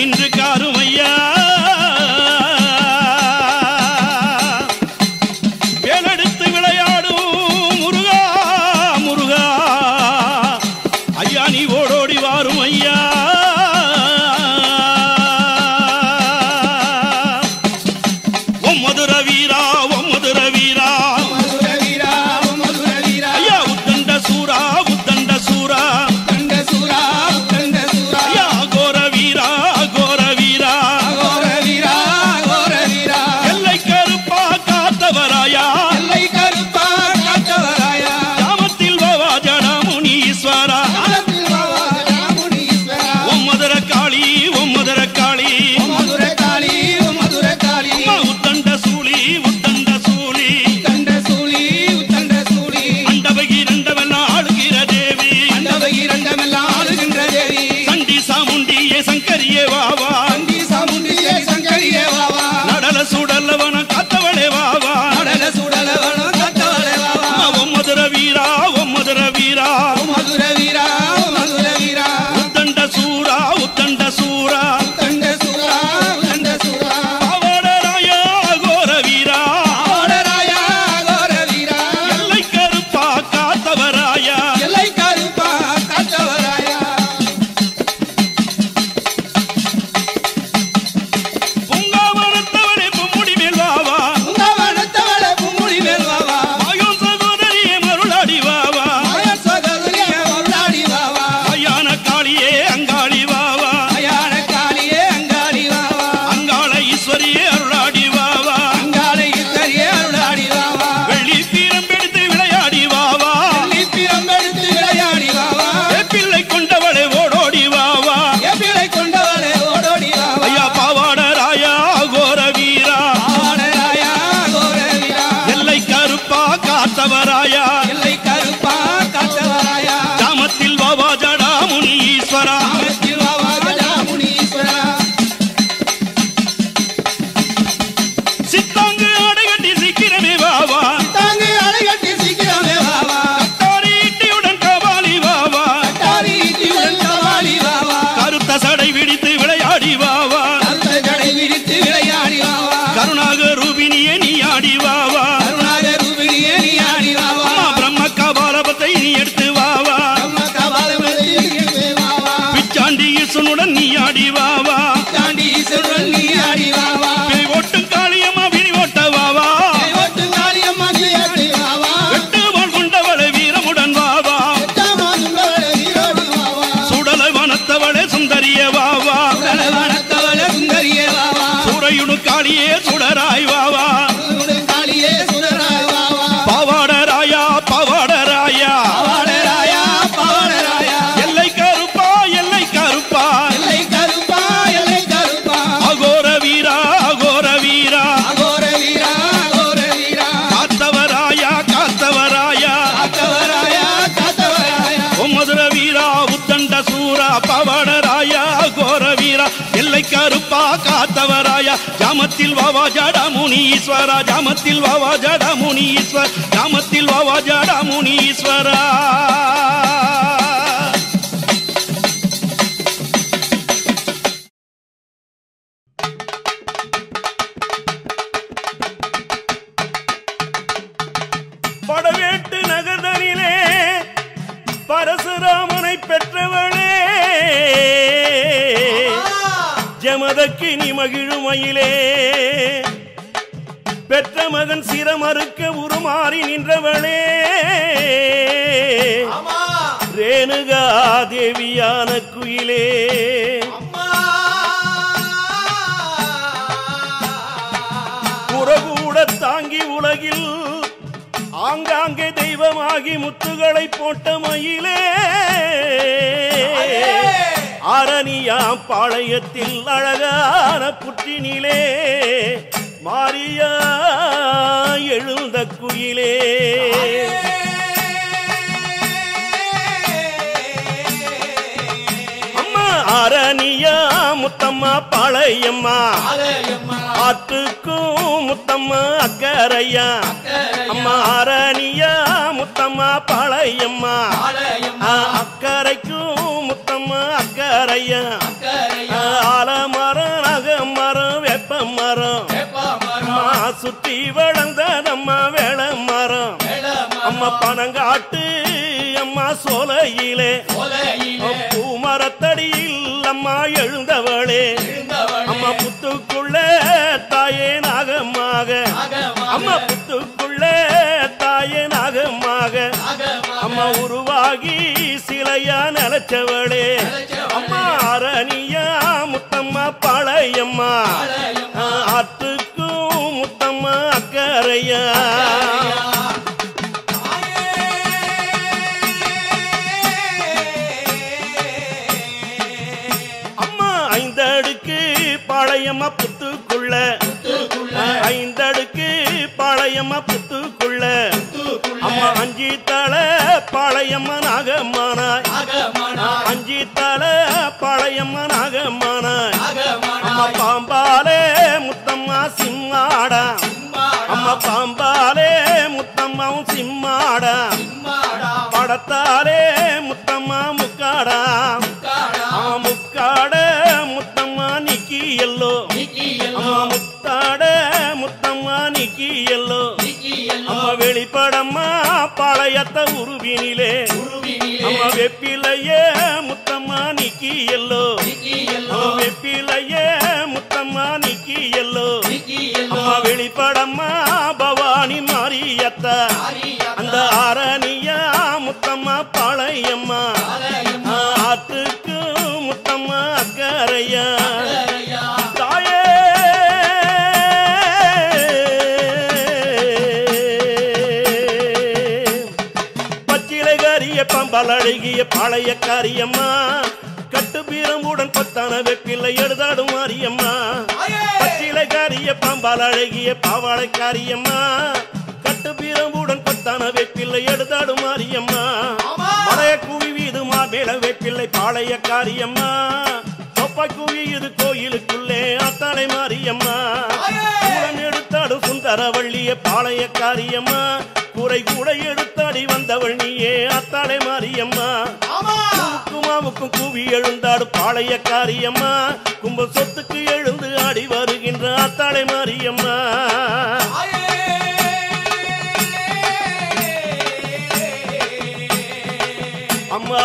நின்று காருமையா வேலெடுத்து விளையாடும் முருகா முருகா ஐயா நீ ஓடோடி வாரும் ஐயா ஓ மதுர வீரா ஓ மதுர வீரா மதுர வீரா மதுர வீரா ஐயா உத்தண்ட சூரா உத்தண்ட சூரா கண்ட சூரா கண்ட சூரா ஐயா கோர வீரா கோர வீரா கோர வீரா கோர வீரா எல்லை கருப்பா காத்தவராயா எல்லை கருப்பா காத்தவராயா கிராமத்தில் வவா ஜடமுனீஸ்வரா காலத்தில் பாவா ராமுனீஸ்வரா ஓ மதுர காளி ஓ மதுர காளி மதுர காளி மதுர காளி அம்மா உத்தண்ட சூளி உத்தண்ட சூளி கண்ட சூளி உத்தண்ட சூளி அண்டவகி ரெண்டவெல்லாம் ஆளுகிற தேவி அண்டவை இரண்டமெல்லாம் ஆளுகின்ற தேவி சண்டி சாமுண்டியே சங்கரியே வாவா அண்டி சாமுண்டியே சங்கரியே வாவா நடல சுடல்லவன காத்தவளே வாவா கடல சுடலவனம் கத்தவளே வாவா அம்மா ஓ மதுர வீரா ஓ மதுர வீரா மதுர வீரா மதுர வீரா உத்தண்ட சூரா உத்தண்ட சூரா கண்ட சூரா கண்ட சூரா அவடராயா கோர வீரா ஆடராயா கோர வீரா எல்லை கருப்பா காத்தவராயா எல்லை கருப்பா காத்தவராயா பூங்காவனத்தவனே பொம்முடி மேல் வாவா உங்கவனத்தவள பூமுடி மேல் வாவா ஆயோன் சகோதரியே மருளாடி வாவா மாய சகோதரிய மருளாடி வாவா ஐயான காளியே அங்காளி வாவா அயான காளியே அங்காடி வாவா அங்காள ஈஸ்வரியே அருளாடி வாவா அங்காளை இத்தரியே அருளாடி வாவா வெள்ளி பீரம் எடுத்து விளையாடி வாவா வெள்ளிப்பிரம் எடுத்து விளையாடி வாவா பிள்ளை கொண்டவளே ஓடோடி வாவா எப்பிளை கொண்டவளே ஓடோடி வாவா ஐயா பாவாட ராயா கோர வீரா ஆடராயா கோர வீரா எல்லை கருப்பா காத்தவராயா எல்லை கருப்பா காத்தவராயா கிராமத்தில் வாவா ஜடா முனி ஈஸ்வரா காமத்தில் வாவா ராமுனீஸ்வரா சித்தாங்கு அடைகட்டி சீக்கிரமே வாவா தாங்கு அலைகட்டி சீக்கிரமே வாவா தாரி இட்டியுடன் கபாலி வாவா தாரி ஈட்டியுடன் சவாரி வாவா கருத்த சடை விடித்து விளையாடி வாவா அந்த ஜடை விரித்து விளையாடி வாவா கருணாக ரூபினியே நீ ஆடி வாவா கருணாக ரூபிணியே நீ ஆடி வாவா அம்மா பிரம்ம கபாலபத்தை நீ எடுத்து வாவா அம்மா கபாலமதி எடுத்து வாவா பிச்சாண்டி ஈசனுடன் நீ ஆடி வாவா தாண்டி ஈஸ்வரன் நீ ஆடி வாவா பிரி ஓட்டும் காளியம்மா விரி ஓட்ட வாவா கைவட்டு காளியம்மா கிளியாடி வாவா வெட்டு வாழ் கொண்டவளை வீரமுடன் வாவா எட்டாமாதுங்கள வீரோடி வாவா சுடலை வனத்தவளே சுந்தரிய வாவா உடலவனத்தவள சுந்தரியே வாவா சூறையுடு காளியே சுடராய் வாவா உன்னுடைய காளியே சுடராய் வாவா பாவாட ராயா பாவாட ராயா பாவாடராயா பாவாடராயா எல்லை கருப்பா எல்லை கருப்பா எல்லை கருப்பா எல்லை கருப்பா அகோர வீரா அகோர வீரா அகோர வீரா அகோர வீரா காத்தவராயா காத்தவராயா காத்தவராயா காத்தவராயா ஓ மதுர வீரா உத்தண்ட சூரா பவட ராயா கோர வீரா எல்லை கருப்பா காத்தவராயா ஜாமத்தில் வாவா ஜடா முனீஸ்வரா ஜாமத்தில் வாவா ஜடா முனீஸ்வர் ஜாமத்தில் வாவா ஜடா முனீஸ்வரா படவேட்டு நகர்தனிலே பரசுராமனை பெற்றவளே ஜமதக்கு நீ மகிழுமையிலே பெற்ற மகன் சிரமறுக்க உருமாறி நின்றவளே ரேணுகா தேவியான குயிலே புறகூட தாங்கி உலகில் ஆங்காங்கே தெய்வமாகி முத்துகளை போட்ட மயிலே அரணியா பாளையத்தில் அழகான புற்றினிலே மாரியா எழுந்த குயிலே அம்மா அரணியா முத்தம்மா பாளையம்மா ஆத்துக்கும் முத்தம்மா அக்கரையா அம்மா அரணியா முத்தம்மா பாளையம்மா ஆ, அக்கரைக்கும் முத்தம்மா அக்கரையா ஆ, ஆலமா பனங்காட்டு அம்மா சோலையிலே கொலையிலே பூமரத்தடியில் அம்மா எழுந்தவளே இருந்தவளே அம்மா புத்துக்குள்ள தாயே நாகமாக அம்மா புத்துக்குள்ள தாயே நாகமாக அம்மா உருவாகி சிலையா நிலச்சவளே அம்மா அரணியா முத்தம்மா பாளையம்மா ஆத்துக்கும் முத்தம்மா அக்கறையா அம்மா ஐந்தடுக்கு பாளையம்மா புத்துக்குள்ள ஐந்தடுக்கு பாளையம்மா புத்துக்குள்ள அம்மா அஞ்சி தலை பாளையம்மா நாகம்மானாய் அஞ்சி தலை பாளையம்மா நாகம்மானாய் அம்மா பாம்பாலே முத்தம்மா சிம்மாடா அம்மா பாம்பாலே முத்தம்மாவும் சிம்மாடா படத்தாலே முத்தம்மா முக்காடா அம்மா முக்காட முத்தம்மா நிக்கி எல்லோ அம்மா முத்தாட முத்தம்மா நிக்கி எல்லோ அம்மா வெளிப்படம்மா பாளையத்த உருவினிலே அம்மா வெப்பிலையே முத்தம்மா நிக்கி எல்லோ அம்மா வெப்பிலையே முத்தம்மா நிக்கி எல்லோ அம்மா வெளிப்படம்மா பவானி மாரியத்தா அந்த ஆரணியா முத்தம்மா பாளையம்மா ஆத்துக்கு முத்தம்மா அக்கறையா தாயே பச்சிலை காரிய பம்பல் அழகிய பாளைய காரியம்மா கட்டு பீரமுடன் பத்தான வெப்பில்லை எழுதாடும் மாரியம்மா பச்சிலை காரிய பம்பல் அழகிய பாவாளை காரியம்மா கட்டு பீரமுடன் பத்தான வெப்பில்லை எழுதாடும் மாரியம்மா மலைய குவி வீது மாமேல வெப்பில்லை பாளைய காரியம்மா தொப்பை குவி இது கோயிலுக்குள்ளே அத்தாளை மாரியம்மா கூடம் எடுத்தாடும் சுந்தரவள்ளிய பாளைய காரியம்மா குறை கூட எடுத்தாடி வந்தவள் நீயே அத்தாளை மாரியம்மா குமாவுக்கும் கூவி எழுந்தாடு பாளைய காரியம்மா கும்ப சொத்துக்கு எழுந்து ஆடி வருகின்ற அத்தாளை மாரியம்மா அம்மா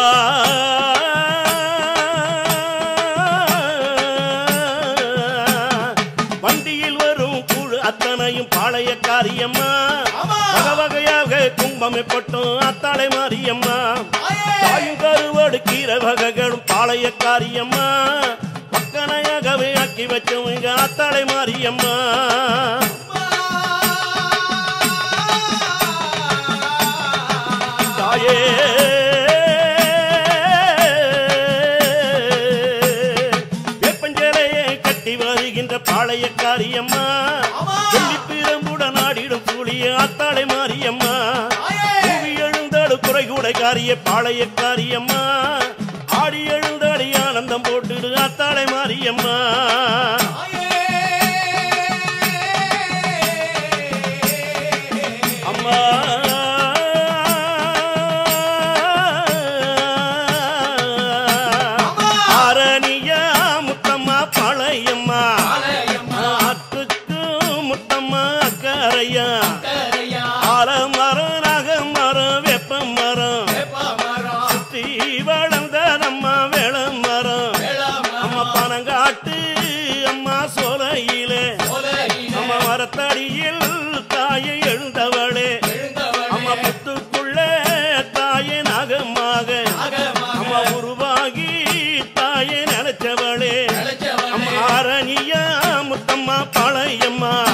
வண்டியில் வரும் குழு அத்தனையும் பாளைய காரியம்மா வகை வகையாக கும்பமே பட்டும் அத்தாளை மாரியம்மா தாயும் கருவாடு கீரை வகைகளும் பாளைய காரியம்மா பக்கனையாகவே ஆக்கி வச்சவங்க அத்தாளை மாரியம்மா தாயே வேப்பஞ்சலையை கட்டி வருகின்ற பாளைய காரியம்மா சொல்லி பிரம்புடன் ஆடிடும் சூழிய அத்தாளை மாரியம்மா கூவி எழுந்தாடு குறை கூட காரிய பாளைய காரியம்மா ஆடி எழுந்தாடி ஆனந்தம் போட்டுடு அத்தாளை மாரியம்மா அம்மா ஆரணியா முத்தம்மா பாளையம்மா ஆத்துக்கு முத்தம்மா அக்கறையா ஆலமரம் நகமரம் வெப்ப மரம் சுத்தி வளர்ந்த நம்ம வேள மரம் அம்மா பனங்காட்டு அம்மா சோலையிலே அம்மா மரத்தடியில் தாயை எழுந்தவளே அம்மா புத்துக்குள்ள தாயை நகமாக அம்மா உருவாகி தாயை நினைச்சவளே அம்மா அரணியா முத்தம்மா பழையம்மா